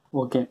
okay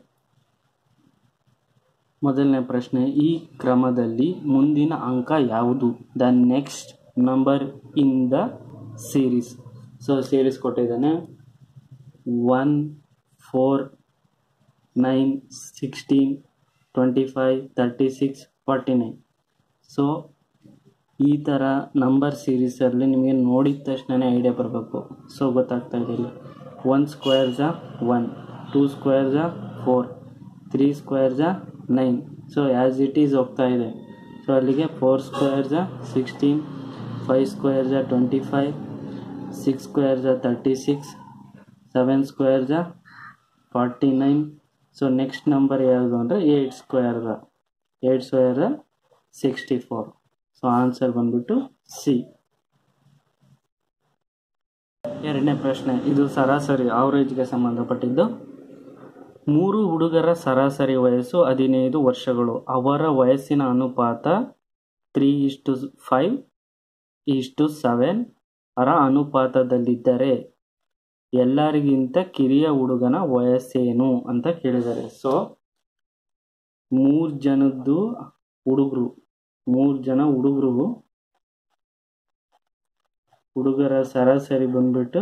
ಮೊದಲನೇ ಪ್ರಶ್ನೆ ಈ ಕ್ರಮದಲ್ಲಿ ಮುಂದಿನ ಅಂಕ ಯಾವುದು the next number in the series so series ಕೊಟ್ಟಿದ್ದಾನೆ one four nine sixteen twenty five thirty six forty nine so ಈ ಥರ ನಂಬರ್ ಸೀರೀಸಲ್ಲಿ ನಿಮಗೆ ನೋಡಿದ ತಕ್ಷಣ ಐಡಿಯಾ ಬರಬೇಕು ಸೊ ಗೊತ್ತಾಗ್ತಾ ಇದೆ ಇಲ್ಲಿ ಒನ್ ಸ್ಕ್ವೇರ್ ಜಾ ಒನ್ ಟೂ ಸ್ಕ್ವೇರ್ ಜಾ ಫೋರ್ ತ್ರೀ ಸ್ಕ್ವೇರ್ ಜಾ nine so as it is ಹೋಗ್ತಾ ಇದೆ ಸೊ ಅಲ್ಲಿಗೆ ಫೋರ್ ಸ್ಕ್ವೇರ್ ಜಾ ಸಿಕ್ಸ್ಟೀನ್ ಫೈವ್ ಸ್ಕ್ವೇರ್ ಜಾ ಟ್ವೆಂಟಿ ಫೈವ್ ಸಿಕ್ಸ್ ಸ್ಕ್ವೇರ್ ಜಾ ತರ್ಟಿ ಸಿಕ್ಸ್ ಸೆವೆನ್ ಸ್ಕ್ವೇರ್ ಜಾ forty nine so next number ಯಾವುದು ಅಂದರೆ ಏಯ್ಟ್ ಸ್ಕ್ವೇರ್ ಜಾ ಏಯ್ಟ್ ಸ್ಕ್ವೇರ್ ಜಾ ಸಿಕ್ಸ್ಟಿ ಫೋರ್ ಸೊ ಆನ್ಸರ್ ಬಂದ್ಬಿಟ್ಟು ಸಿ ಎರಡನೇ ಪ್ರಶ್ನೆ ಇದು ಸರಾಸರಿ ಆವರೇಜ್ಗೆ ಸಂಬಂಧಪಟ್ಟಿದ್ದು ಮೂರು ಹುಡುಗರ ಸರಾಸರಿ ವಯಸ್ಸು ಹದಿನೈದು ವರ್ಷಗಳು ಅವರ ವಯಸ್ಸಿನ ಅನುಪಾತ ತ್ರೀ ಇಷ್ಟು ಫೈವ್ ಇಷ್ಟು ಸೆವೆನ್ ಅರ ಅನುಪಾತದಲ್ಲಿದ್ದರೆ ಎಲ್ಲರಿಗಿಂತ ಕಿರಿಯ ಹುಡುಗನ ವಯಸ್ಸೇನು ಅಂತ ಕೇಳಿದ್ದಾರೆ ಸೊ ಮೂರು ಜನದ್ದು ಹುಡುಗರು ಮೂರು ಜನ ಹುಡುಗರು ಹುಡುಗರ ಸರಾಸರಿ ಬಂದ್ಬಿಟ್ಟು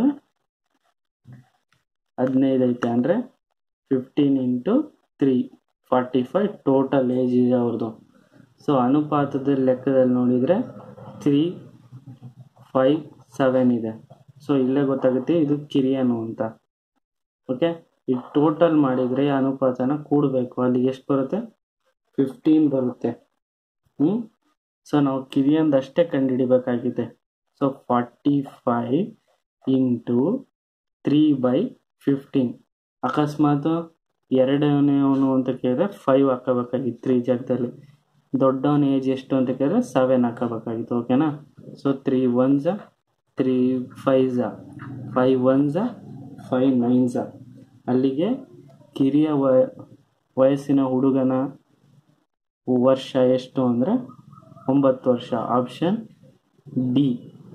ಹದಿನೈದು ಐತೆ ಅಂದರೆ fifteen into three forty five total age ಇದೆ ಅವ್ರದ್ದು ಸೊ ಅನುಪಾತದ ಲೆಕ್ಕದಲ್ಲಿ ನೋಡಿದರೆ ತ್ರೀ ಫೈವ್ ಸೆವೆನ್ ಇದೆ ಸೊ ಇಲ್ಲೇ ಗೊತ್ತಾಗುತ್ತೆ ಇದು ಕಿರಿಯನು ಅಂತ ಓಕೆ ಈಗ ಟೋಟಲ್ ಮಾಡಿದರೆ ಈ ಅನುಪಾತನ ಕೂಡಬೇಕು ಅಲ್ಲಿಗೆ ಎಷ್ಟು ಬರುತ್ತೆ ಫಿಫ್ಟೀನ್ ಬರುತ್ತೆ ಹ್ಞೂ ಸೊ ನಾವು ಕಿರಿಯಂದಷ್ಟೇ ಕಂಡುಹಿಡಿಬೇಕಾಗಿದೆ so forty five into three by fifteen ಅಕಸ್ಮಾತ್ ಎರಡನೇವನು ಅಂತ ಕೇಳಿದ್ರೆ ಫೈವ್ ಹಾಕೋಬೇಕಾಗಿತ್ತು ತ್ರೀ ಜಾಗದಲ್ಲಿ ದೊಡ್ಡವನ ಏಜ್ ಎಷ್ಟು ಅಂತ ಕೇಳಿದ್ರೆ ಸೆವೆನ್ ಹಾಕೋಬೇಕಾಗಿತ್ತು ಓಕೆನಾ ಸೊ ತ್ರೀ ಒನ್ ಝ ತ್ರೀ ಫೈವ್ ಝ ಫೈವ್ ಒನ್ ಝ ಫೈವ್ ನೈನ್ ಝ ಅಲ್ಲಿಗೆ ಕಿರಿಯ ವಯ ವಯಸ್ಸಿನ ಹುಡುಗನ ವರ್ಷ ಎಷ್ಟು ಅಂದರೆ ಒಂಬತ್ತು ವರ್ಷ option D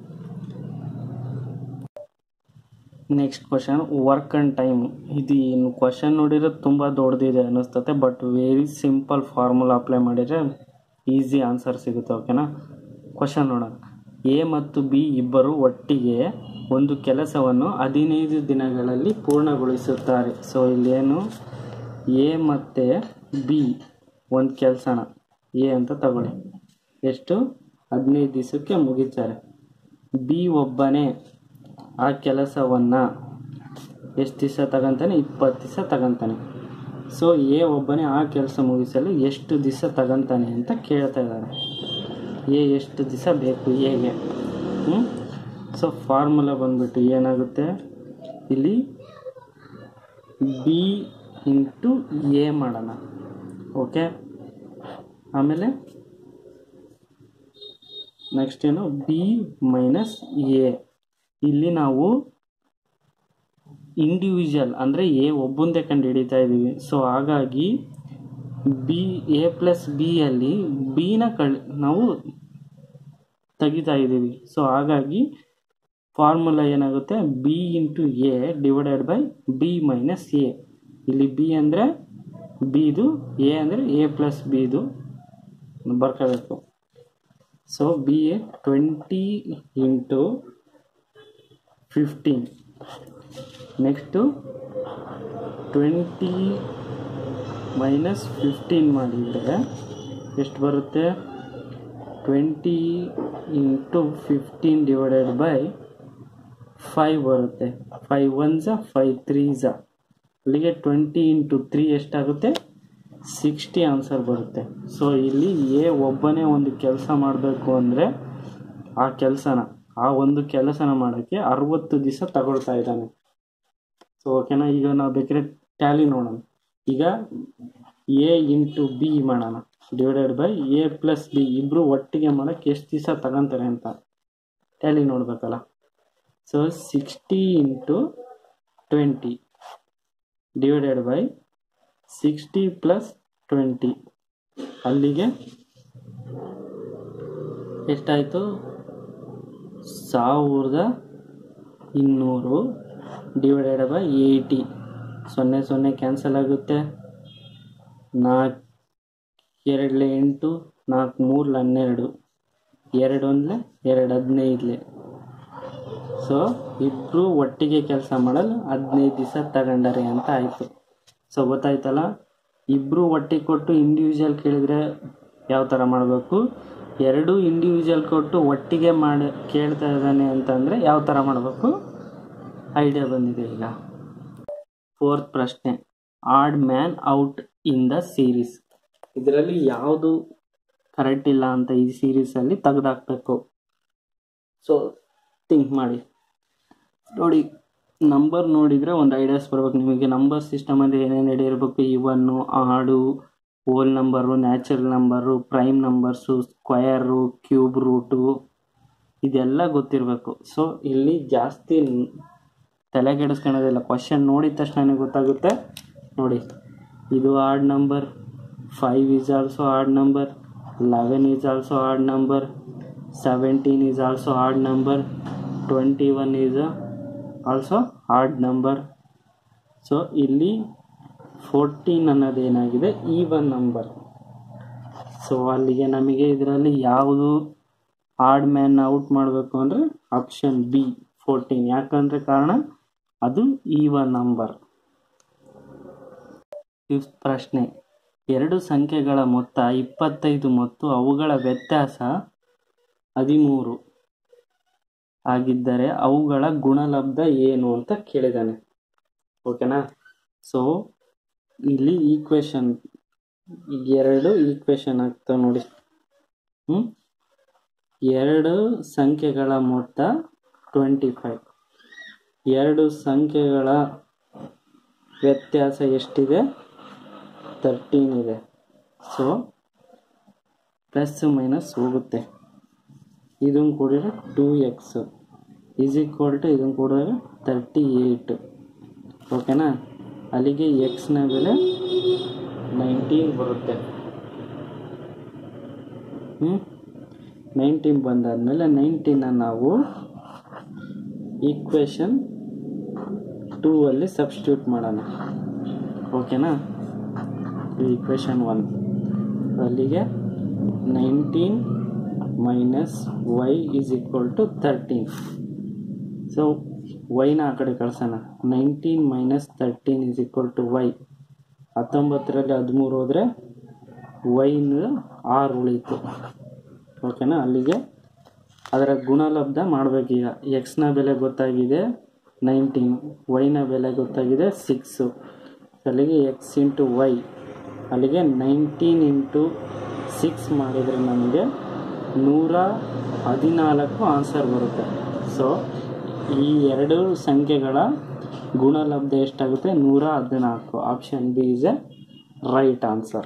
next question work and time ಇದು ಏನು ಕ್ವಶನ್ ನೋಡಿದ್ರೆ ತುಂಬ ದೊಡ್ಡದಿದೆ ಅನ್ನಿಸ್ತತೆ but very simple formula apply ಮಾಡಿದರೆ ಈಸಿ ಆನ್ಸರ್ ಸಿಗುತ್ತೆ ಓಕೆನಾ ಕ್ವಶನ್ ನೋಡೋಣ ಎ ಮತ್ತು ಬಿ ಇಬ್ಬರು ಒಟ್ಟಿಗೆ ಒಂದು ಕೆಲಸವನ್ನು ಹದಿನೈದು ದಿನಗಳಲ್ಲಿ ಪೂರ್ಣಗೊಳಿಸುತ್ತಾರೆ ಸೊ ಇಲ್ಲೇನು ಎ ಮತ್ತು ಬಿ ಒಂದು ಕೆಲಸನ ಎ ಅಂತ ತಗೊಳ್ಳಿ ಎಷ್ಟು ಹದಿನೈದು ದಿವಸಕ್ಕೆ ಮುಗಿತಾರೆ ಬಿ ಒಬ್ಬನೇ ಆ ಕೆಲಸವನ್ನು ಎಷ್ಟು ದಿವಸ ತಗೊಂತಾನೆ ಇಪ್ಪತ್ತು ದಿವಸ ತಗೊಂತಾನೆ ಸೊ ಎ ಒಬ್ಬನೇ ಆ ಕೆಲಸ ಮುಗಿಸಲು ಎಷ್ಟು ದಿವಸ ತಗೊಂತಾನೆ ಅಂತ ಕೇಳ್ತಾ ಇದ್ದಾರೆ ಎ ಎಷ್ಟು ದಿವಸ ಬೇಕು ಎಗೆ ಹ್ಞೂ ಸೊ ಫಾರ್ಮುಲಾ ಬಂದ್ಬಿಟ್ಟು ಏನಾಗುತ್ತೆ ಇಲ್ಲಿ ಬಿ ಇಂಟು ಎ ಮಾಡೋಣ ಓಕೆ ಆಮೇಲೆ ನೆಕ್ಸ್ಟ್ ಏನು ಬಿ ಮೈನಸ್ ಎ ಇಲ್ಲಿ ನಾವು ಇಂಡಿವಿಜುವಲ್ ಅಂದರೆ ಎ ಒಬ್ಬಂದೇ ಕಂಡು ಹಿಡಿತಾ ಇದ್ದೀವಿ ಸೊ ಹಾಗಾಗಿ ಬಿ ಎ ಪ್ಲಸ್ ಬಿಯಲ್ಲಿ ಬಿನ ಕಳ್ ನಾವು ತೆಗಿತಾ ಇದ್ದೀವಿ ಸೊ ಹಾಗಾಗಿ ಫಾರ್ಮುಲಾ ಏನಾಗುತ್ತೆ B into A divided by B minus A ಇಲ್ಲಿ ಬಿ ಅಂದರೆ ಬಿದು ಎ ಅಂದರೆ ಎ ಪ್ಲಸ್ ಬಿದು ಬರ್ಕೋಬೇಕು so B A twenty into fifteen next twenty minus fifteen ಮಾಡಿದರೆ ಎಷ್ಟು ಬರುತ್ತೆ twenty into fifteen divided by five ಬರುತ್ತೆ ಫೈವ್ ಒನ್ ಝ ಫೈವ್ ತ್ರೀ ಝ ಅಲ್ಲಿಗೆ ಟ್ವೆಂಟಿ ಇಂಟು ತ್ರೀ ಎಷ್ಟಾಗುತ್ತೆ ಸಿಕ್ಸ್ಟಿ ಆನ್ಸರ್ ಬರುತ್ತೆ ಸೊ ಇಲ್ಲಿ ಎ ಒಬ್ಬನೇ ಒಂದು ಕೆಲಸ ಮಾಡಬೇಕು ಅಂದರೆ ಆ ಕೆಲಸನ ಆ ಒಂದು ಕೆಲಸನ ಮಾಡೋಕ್ಕೆ ಅರವತ್ತು ದಿವಸ ತಗೊಳ್ತಾ ಇದ್ದಾನೆ ಸೊ ಓಕೆನಾ ಈಗ ನಾವು ಬೇಕಾದ್ರೆ ಟ್ಯಾಲಿ ನೋಡೋಣ ಈಗ ಎ ಇಂಟು ಬಿ ಮಾಡೋಣ divided by A plus B ಇಬ್ಬರು ಒಟ್ಟಿಗೆ ಮಾಡೋಕ್ಕೆ ಎಷ್ಟು ದಿವಸ ತಗೊಂತಾರೆ ಅಂತ ಟ್ಯಾಲಿ ನೋಡಬೇಕಲ್ಲ so sixty into twenty divided by sixty plus twenty ಅಲ್ಲಿಗೆ ಎಷ್ಟಾಯಿತು ಸಾವಿರದ ಇನ್ನೂರು ಡಿವೈಡೆಡ್ ಬೈ ಏಯ್ಟಿ ಸೊನ್ನೆ ಸೊನ್ನೆ ಕ್ಯಾನ್ಸಲ್ ಆಗುತ್ತೆ ನಾಲ್ಕು ಎರಡಲೆ ಎಂಟು ನಾಲ್ಕು ಮೂರಲೆ ಹನ್ನೆರಡು ಎರಡು ಒಂದಲೆ ಎರಡು ಹದಿನೈದಲೆ ಸೊ ಇಬ್ಬರು ಒಟ್ಟಿಗೆ ಕೆಲಸ ಮಾಡಲು ಹದಿನೈದು ದಿವಸ ತಗೊಂಡಾರೆ ಅಂತ ಆಯಿತು ಸೊ ಗೊತ್ತಾಯ್ತಲ್ಲ ಇಬ್ಬರು ಒಟ್ಟಿಗೆ ಕೊಟ್ಟು ಇಂಡಿವಿಜುವಲ್ ಕೇಳಿದರೆ ಯಾವ ಥರ ಮಾಡಬೇಕು ಎರಡು ಇಂಡಿವಿಜುವಲ್ ಕೊಟ್ಟು ಒಟ್ಟಿಗೆ ಮಾಡಿ ಕೇಳ್ತಾ ಇದ್ದಾನೆ ಅಂತಂದರೆ ಯಾವ ಥರ ಮಾಡಬೇಕು ಐಡಿಯಾ ಬಂದಿದೆ ಈಗ ಫೋರ್ತ್ ಪ್ರಶ್ನೆ odd man out in the series ಇದರಲ್ಲಿ ಯಾವುದು ಕರೆಕ್ಟ್ ಇಲ್ಲ ಅಂತ ಈ ಸೀರೀಸಲ್ಲಿ ತೆಗೆದಾಕ್ಬೇಕು ಸೊ ಥಿಂಕ್ ಮಾಡಿ ನೋಡಿ ನಂಬರ್ ನೋಡಿದರೆ ಒಂದು ಐಡಿಯಾಸ್ ಬರ್ಬೇಕು ನಿಮಗೆ ನಂಬರ್ ಸಿಸ್ಟಮ್ ಅಂದರೆ ಏನೇನು ಐಡಿಯಾ ಇರಬೇಕು ಇವನ್ನು odd whole number natural number prime numbers square cube root ಇದೆಲ್ಲ ಗೊತ್ತಿರಬೇಕು ಸೊ ಇಲ್ಲಿ ಜಾಸ್ತಿ ತಲೆ ಕೆಡಿಸ್ಕೊಳ್ಳೋದಿಲ್ಲ ಕ್ವಶನ್ ನೋಡಿದ ತಕ್ಷಣ ಗೊತ್ತಾಗುತ್ತೆ ನೋಡಿ ಇದು odd number five is also odd number eleven is also odd number seventeen is also odd number twenty one is also odd number so ಇಲ್ಲಿ ಫೋರ್ಟೀನ್ ಅನ್ನೋದೇನಾಗಿದೆ ಈವನ್ ನಂಬರ್ ಸೊ ಅಲ್ಲಿಗೆ ನಮಗೆ ಇದರಲ್ಲಿ ಯಾವುದು ಆಡ್ ಮ್ಯಾನ್ ಔಟ್ ಮಾಡಬೇಕು ಅಂದರೆ option B fourteen ಯಾಕಂದರೆ ಕಾರಣ ಅದು ಈವನ್ ನಂಬರ್ ಫಿಫ್ತ್ ಪ್ರಶ್ನೆ ಎರಡು ಸಂಖ್ಯೆಗಳ ಮೊತ್ತ ಇಪ್ಪತ್ತೈದು ಮತ್ತು ಅವುಗಳ ವ್ಯತ್ಯಾಸ ಹದಿಮೂರು ಆಗಿದ್ದರೆ ಅವುಗಳ ಗುಣಲಬ್ಧ ಏನು ಅಂತ ಕೇಳಿದ್ದಾನೆ ಓಕೆನಾ ಸೊ ಇಲ್ಲಿ ಈಕ್ವೇಶನ್ ಎರಡು ಈಕ್ವೇಶನ್ ಆಗ್ತವೆ ನೋಡಿ ಹ್ಞೂ ಎರಡು ಸಂಖ್ಯೆಗಳ ಮೊತ್ತ ಟ್ವೆಂಟಿ ಫೈವ್ ಎರಡು ಸಂಖ್ಯೆಗಳ ವ್ಯತ್ಯಾಸ ಎಷ್ಟಿದೆ ತರ್ಟೀನ್ ಇದೆ ಸೊ ಪ್ಲಸ್ ಮೈನಸ್ ಹೋಗುತ್ತೆ ಇದನ್ನು ಕೂಡಿದ್ರೆ two X is equal to ಇದನ್ನು ಕೂಡಿದ್ರೆ ತರ್ಟಿ ಏಯ್ಟ್ ಓಕೆನಾ ಅಲ್ಲಿಗೆ ಎಕ್ಸ್ನ ಬೆಲೆ ನೈನ್ಟೀನ್ ಬರುತ್ತೆ ಹ್ಞೂ ನೈನ್ಟೀನ್ ಬಂದಾದಮೇಲೆ ನೈನ್ಟೀನ ನಾವು ಈಕ್ವೇಶನ್ ಟೂ ಅಲ್ಲಿ ಸಬ್ಸ್ಟಿಟ್ಯೂಟ್ ಮಾಡೋಣ ಓಕೆನಾ ಈಕ್ವೇಶನ್ ಒನ್ ಅಲ್ಲಿಗೆ nineteen minus Y is equal to thirteen so ವೈನ ಆ ಕಡೆ ಕಳ್ಸೋಣ nineteen minus thirteen is equal to Y ಹತ್ತೊಂಬತ್ತರಲ್ಲಿ ಹದಿಮೂರು ಹೋದರೆ ವೈನ ಆರು ಉಳೀತು ಓಕೆನಾ ಅಲ್ಲಿಗೆ ಅದರ ಗುಣಲಬ್ಧ ಮಾಡಬೇಕೀಗ ಎಕ್ಸ್ನ ಬೆಲೆ ಗೊತ್ತಾಗಿದೆ ನೈನ್ಟೀನ್ ವೈನ ಬೆಲೆ ಗೊತ್ತಾಗಿದೆ ಸಿಕ್ಸು ಅಲ್ಲಿಗೆ ಎಕ್ಸ್ ಇಂಟು ವೈ ಅಲ್ಲಿಗೆ ನೈನ್ಟೀನ್ ಇಂಟು ಸಿಕ್ಸ್ ಮಾಡಿದರೆ ನಮಗೆ ನೂರ ಹದಿನಾಲ್ಕು ಆನ್ಸರ್ ಬರುತ್ತೆ ಸೊ ಈ ಎರಡು ಸಂಖ್ಯೆಗಳ ಗುಣಲಬ್ಧ ಎಷ್ಟಾಗುತ್ತೆ ನೂರ ಹದಿನಾಲ್ಕು option B is a right answer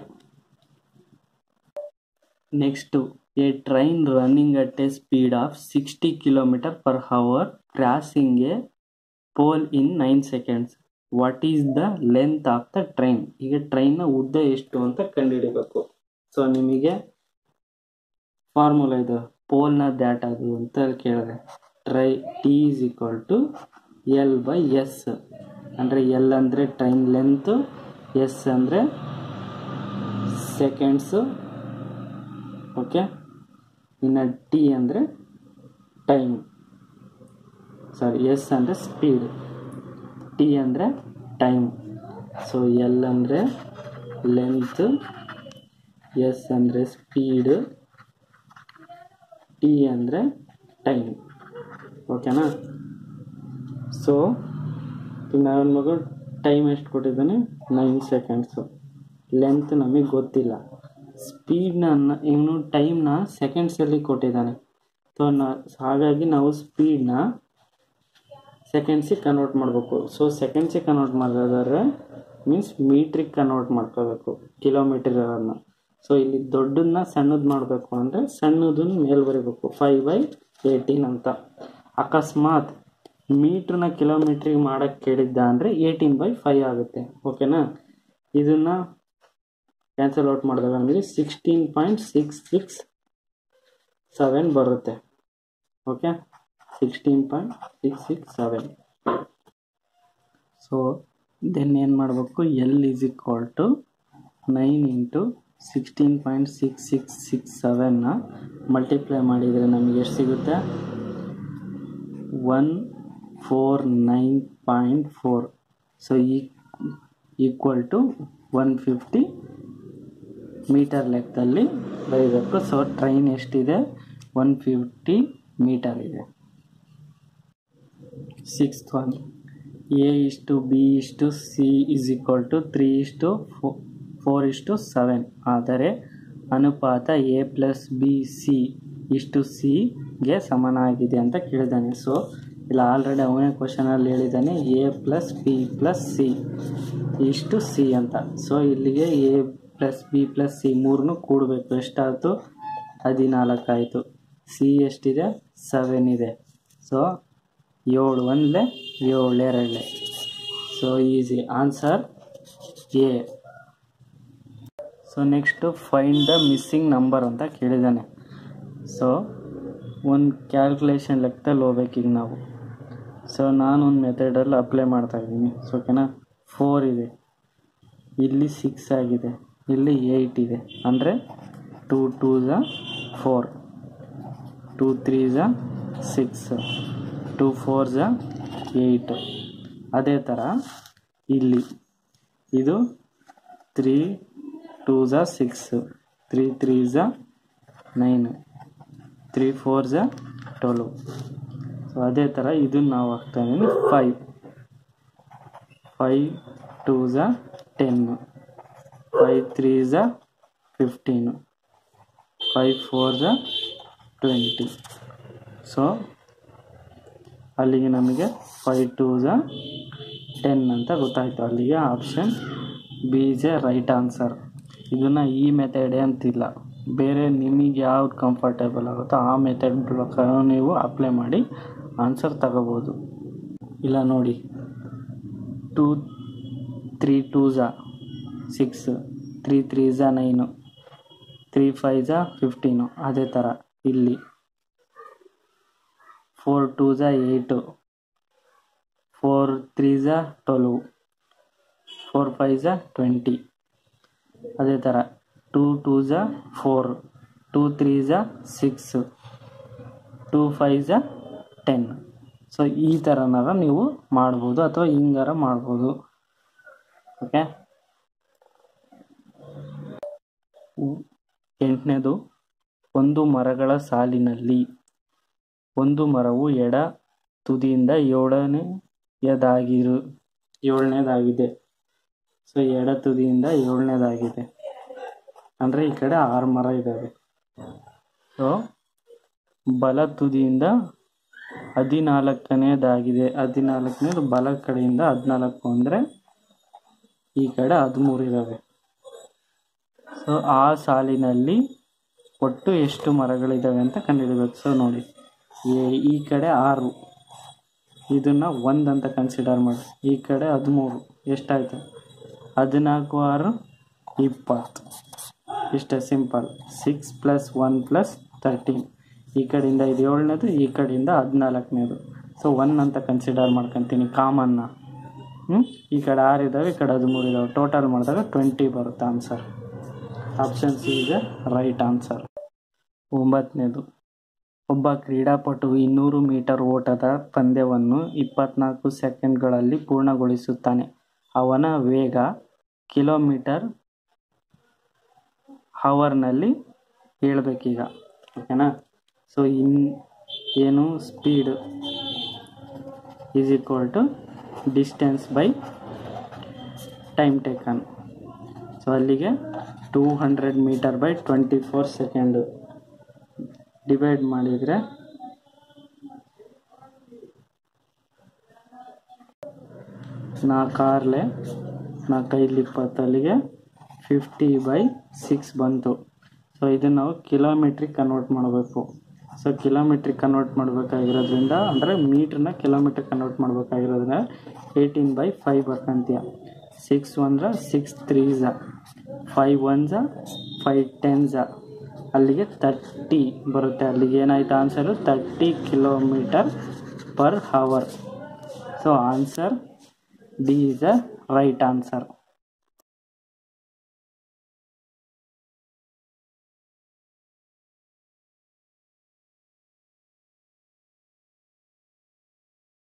next a train running at a speed of sixty kilometer per hour crossing a pole in nine seconds what is the length of the train ಈಗ ಟ್ರೈನ್ನ ಉದ್ದ ಎಷ್ಟು ಅಂತ ಕಂಡುಹಿಡಿಬೇಕು so ನಿಮಗೆ formula ಇದು ಪೋಲ್ನ ದಾಟೋದು ಅಂತ ಕೇಳಿದೆ try T is equal to L by S ಅಂದರೆ ಎಲ್ ಅಂದರೆ ಟ್ರೈನ್ ಲೆಂತು ಎಸ್ ಅಂದರೆ ಸೆಕೆಂಡ್ಸು ಓಕೆ ಇನ್ನು ಟಿ ಅಂದರೆ ಟೈಮ್ ಸಾರಿ ಎಸ್ ಅಂದರೆ ಸ್ಪೀಡ್ ಟಿ ಅಂದರೆ ಟೈಮ್ ಸೊ ಎಲ್ ಅಂದರೆ ಲೆಂತ್ ಎಸ್ ಅಂದರೆ ಸ್ಪೀಡ್ ಟಿ ಅಂದರೆ ಟೈಮ್ ಓಕೆನಾ ಸೊ ನನ್ನ ಮಗು ಟೈಮ್ ಎಷ್ಟು ಕೊಟ್ಟಿದ್ದಾನೆ ನೈನ್ ಸೆಕೆಂಡ್ಸು ಲೆಂತ್ ನಮಗೆ ಗೊತ್ತಿಲ್ಲ ಸ್ಪೀಡ್ನ ಇವನು ಟೈಮ್ನ ಸೆಕೆಂಡ್ಸಲ್ಲಿ ಕೊಟ್ಟಿದ್ದಾನೆ ಸೊ ನಾ ಹಾಗಾಗಿ ನಾವು ಸ್ಪೀಡ್ನ ಸೆಕೆಂಡ್ಸಿಗೆ ಕನ್ವರ್ಟ್ ಮಾಡಬೇಕು ಸೊ ಸೆಕೆಂಡ್ಸಿಗೆ ಕನ್ವರ್ಟ್ ಮಾಡೋದಾದ್ರೆ ಮೀನ್ಸ್ ಮೀಟ್ರಿಗೆ ಕನ್ವರ್ಟ್ ಮಾಡ್ಕೋಬೇಕು ಕಿಲೋಮೀಟರ್ ಇರೋದನ್ನ ಸೊ ಇಲ್ಲಿ ದೊಡ್ಡದನ್ನ ಸಣ್ಣದು ಮಾಡಬೇಕು ಅಂದರೆ ಸಣ್ಣದನ್ನ ಮೇಲೆ ಬರೀಬೇಕು ಫೈವ್ ಬೈ ಏಯ್ಟೀನ್ ಅಂತ ಅಕಸ್ಮಾತ್ ಮೀಟ್ರನ್ನ ಕಿಲೋಮೀಟ್ರಿಗೆ ಮಾಡೋಕ್ಕೆ ಕೇಳಿದ್ದ ಅಂದರೆ ಏಯ್ಟೀನ್ ಬೈ ಫೈವ್ ಆಗುತ್ತೆ ಓಕೆನಾ ಇದನ್ನು ಕ್ಯಾನ್ಸಲ್ ಔಟ್ ಮಾಡಿದಾಗ ನಮಗೆ sixteen point six six seven ಬರುತ್ತೆ okay sixteen point six six seven so then ಏನು ಮಾಡಬೇಕು L is equal to nine into sixteen point six six six ಸೆವೆನ್ನ ಮಲ್ಟಿಪ್ಲೈ ಮಾಡಿದರೆ ನಮಗೆ ಎಷ್ಟು ಸಿಗುತ್ತೆ one four nine point four so ಈ equal to one fifty meter ಲೆಕ್ಕದಲ್ಲಿ ಬರೀಬೇಕು ಸೊ ಟ್ರೈನ್ ಎಷ್ಟಿದೆ ಒನ್ ಫಿಫ್ಟಿ ಮೀಟರ್ ಇದೆ ಸಿಕ್ಸ್ತ್ ಒನ್ ಎ ಇಷ್ಟು ಬಿ ಇಷ್ಟು C is equal to three ಇಷ್ಟು ಫೋ ಫೋರ್ ಇಷ್ಟು ಸೆವೆನ್ ಆದರೆ ಅನುಪಾತ ಎ ಪ್ಲಸ್ ಬಿ ಸಿ ಇಷ್ಟು ಸಿಗೆ ಸಮನಾಗಿದೆ ಅಂತ ಕೇಳಿದ್ದಾನೆ ಸೊ ಇಲ್ಲ ಆಲ್ರೆಡಿ ಅವನೇ ಕ್ವಶನಲ್ಲಿ ಹೇಳಿದ್ದಾನೆ A plus B plus C ಇಷ್ಟು ಸಿ ಅಂತ ಸೊ ಇಲ್ಲಿಗೆ A plus B plus C ಮೂರನ್ನು ಕೂಡಬೇಕು ಎಷ್ಟಾಯಿತು ಹದಿನಾಲ್ಕು ಆಯಿತು ಸಿ ಎಷ್ಟಿದೆ ಸೆವೆನ್ ಇದೆ ಸೊ ಏಳು ಒಂದಲೆ ಏಳು ಎರಡಲೆ so easy answer A so next find the missing number ಅಂತ ಕೇಳಿದ್ದಾನೆ ಸೊ ಒಂದು ಕ್ಯಾಲ್ಕುಲೇಷನ್ ಲೆಕ್ಕದಲ್ಲಿ ಹೋಗ್ಬೇಕೀಗ ನಾವು ಸೊ ನಾನು ಒಂದು ಮೆಥಡಲ್ಲಿ ಅಪ್ಲೈ ಮಾಡ್ತಾ ಇದ್ದೀನಿ ಸೊ ಓಕೆನಾ ಫೋರ್ ಇದೆ ಇಲ್ಲಿ ಸಿಕ್ಸ್ ಆಗಿದೆ ಇಲ್ಲಿ ಏಯ್ಟ್ ಇದೆ ಅಂದರೆ ಟೂ ಟೂ ಝ ಫೋರ್ ಟೂ ತ್ರೀ ಝ ಸಿಕ್ಸ್ ಟೂ ಫೋರ್ ಝ ಏಯ್ಟ್ ಅದೇ ಥರ ಇಲ್ಲಿ ಇದು ತ್ರೀ ಟೂ ಝ ಸಿಕ್ಸ್ ತ್ರೀ ತ್ರೀ ಝ ನೈನ್ ತ್ರೀ ಫೋರ್ ಝ ಟ್ವೆಲ್ವ್ ಸೊ ಅದೇ ಥರ ಇದನ್ನು ನಾವು ಹಾಕ್ತಾ ಇದ್ದೀನಿ ಫೈವ್ ಫೈವ್ ಟೂ ಝ ಟೆನ್ನು ಫೈವ್ ತ್ರೀ ಝ ಫಿಫ್ಟೀನು ಫೈವ್ ಫೋರ್ ಝ ಟ್ವೆಂಟಿ ಸೊ ಅಲ್ಲಿಗೆ ನಮಗೆ ಫೈವ್ ಟೂ ಝ ಟೆನ್ ಅಂತ ಗೊತ್ತಾಯಿತು ಅಲ್ಲಿಗೆ option B is a right answer ಇದನ್ನು ಈ ಮೆಥಡೇ ಅಂತಿಲ್ಲ ಬೇರೆ ನಿಮಗೆ ಯಾವ್ದು ಕಂಫರ್ಟೇಬಲ್ ಆಗುತ್ತೋ ಆ ಮೆಥಡ್ ಪ್ರಕಾರ ನೀವು ಅಪ್ಲೈ ಮಾಡಿ ಆನ್ಸರ್ ತಗೋಬೋದು ಇಲ್ಲ ನೋಡಿ ಟೂ ತ್ರೀ ಟೂ ಝ ಸಿಕ್ಸ್ ತ್ರೀ ತ್ರೀ ಝ ನೈನು ತ್ರೀ ಫೈವ್ ಝ ಫಿಫ್ಟೀನು ಅದೇ ಥರ ಇಲ್ಲಿ ಫೋರ್ ಟೂ ಝ ಏಯ್ಟು ಫೋರ್ ತ್ರೀ ಝ ಟ್ವೆಲ್ವ್ ಫೋರ್ ಫೈವ್ ಝ ಟ್ವೆಂಟಿ ಅದೇ ಥರ ಟೂ ಟೂ ಝ ಫೋರ್ ಟೂ ತ್ರೀ ಝ ಸಿಕ್ಸ್ ಟೂ ಫೈವ್ ಝ ಟೆನ್ ಸೊ ಈ ಥರನಾರ ನೀವು ಮಾಡ್ಬೋದು ಅಥವಾ ಹಿಂಗಾರ ಮಾಡ್ಬೋದು ಓಕೆ ಎಂಟನೇದು ಒಂದು ಮರಗಳ ಸಾಲಿನಲ್ಲಿ ಒಂದು ಮರವು ಎಡ ತುದಿಯಿಂದ ಏಳನೆಯದಾಗಿರು ಏಳನೇದಾಗಿದೆ ಸೊ ಎಡ ತುದಿಯಿಂದ ಏಳನೇದಾಗಿದೆ ಅಂದರೆ ಈ ಕಡೆ ಆರು ಮರ ಇದ್ದಾವೆ ಸೊ ಬಲ ತುದಿಯಿಂದ ಹದಿನಾಲ್ಕನೇದಾಗಿದೆ ಹದಿನಾಲ್ಕನೇದು ಬಲ ಕಡೆಯಿಂದ ಹದಿನಾಲ್ಕು ಅಂದರೆ ಈ ಕಡೆ ಹದಿಮೂರು ಇದ್ದಾವೆ ಸೊ ಆ ಸಾಲಿನಲ್ಲಿ ಒಟ್ಟು ಎಷ್ಟು ಮರಗಳಿದ್ದಾವೆ ಅಂತ ಕಂಡುಹಿಡಬೇಕು ಸೊ ನೋಡಿ ಈ- ಈ ಕಡೆ ಆರು ಇದನ್ನು ಒಂದು ಅಂತ ಕನ್ಸಿಡರ್ ಮಾಡಿ ಈ ಕಡೆ ಹದಿಮೂರು ಎಷ್ಟಾಯಿತು ಹದಿನಾಲ್ಕು ಆರು ಇಪ್ಪತ್ತು ಇಷ್ಟೇ simple six plus one plus thirteen ಈ ಕಡೆಯಿಂದ ಇದು ಏಳನೇದು ಈ ಕಡೆಯಿಂದ ಹದಿನಾಲ್ಕನೇದು ಸೊ ಒನ್ ಅಂತ ಕನ್ಸಿಡರ್ ಮಾಡ್ಕೊತೀನಿ ಕಾಮನ್ನ ಹ್ಞೂ ಈ ಕಡೆ ಆರು ಇದ್ದಾವೆ ಈ ಕಡೆ ಹದಿಮೂರು ಇದ್ದಾವೆ ಟೋಟಲ್ ಮಾಡಿದಾಗ ಟ್ವೆಂಟಿ ಬರುತ್ತೆ ಆನ್ಸರ್ ಆಪ್ಷನ್ ಸಿ ಇದೆ ರೈಟ್ ಆನ್ಸರ್ ಒಂಬತ್ತನೇದು ಒಬ್ಬ ಕ್ರೀಡಾಪಟು ಇನ್ನೂರು ಮೀಟರ್ ಓಟದ ಪಂದ್ಯವನ್ನು ಇಪ್ಪತ್ನಾಲ್ಕು ಸೆಕೆಂಡ್ಗಳಲ್ಲಿ ಪೂರ್ಣಗೊಳಿಸುತ್ತಾನೆ ಅವನ ವೇಗ ಕಿಲೋಮೀಟರ್ ಹವರ್ನಲ್ಲಿ ಹೇಳ್ಬೇಕೀಗ ಓಕೆನಾ ಸೊ ಇನ್ ಏನು speed is equal to distance by time taken so ಅಲ್ಲಿಗೆ two hundred metre by twenty four second divide ಮಾಡಿದರೆ ನಾಲ್ಕಾರ್ಲೆ ನಾಲ್ಕೈದು ಇಪ್ಪತ್ತಲ್ಲಿಗೆ ಫಿಫ್ಟಿ ಬೈ ಸಿಕ್ಸ್ ಬಂತು ಸೊ ಇದನ್ನು ನಾವು ಕಿಲೋಮೀಟ್ರಿಗೆ ಕನ್ವರ್ಟ್ ಮಾಡಬೇಕು ಸೊ ಕಿಲೋಮೀಟ್ರಿಗೆ ಕನ್ವರ್ಟ್ ಮಾಡಬೇಕಾಗಿರೋದ್ರಿಂದ ಅಂದರೆ ಮೀಟ್ರನ್ನ ಕಿಲೋಮೀಟ್ರ್ ಕನ್ವರ್ಟ್ ಮಾಡಬೇಕಾಗಿರೋದ್ರಿಂದ ಏಯ್ಟೀನ್ ಬೈ ಫೈವ್ ಬರ್ಕಂತೀಯ ಸಿಕ್ಸ್ ಒನ್ರ ಸಿಕ್ಸ್ ತ್ರೀ ಝ ಫೈವ್ ಒನ್ ಝ ಫೈವ್ ಟೆನ್ ಝ ಅಲ್ಲಿಗೆ ತರ್ಟಿ ಬರುತ್ತೆ ಅಲ್ಲಿಗೆ ಏನಾಯ್ತು answer thirty kilometre per hour so answer D is a right answer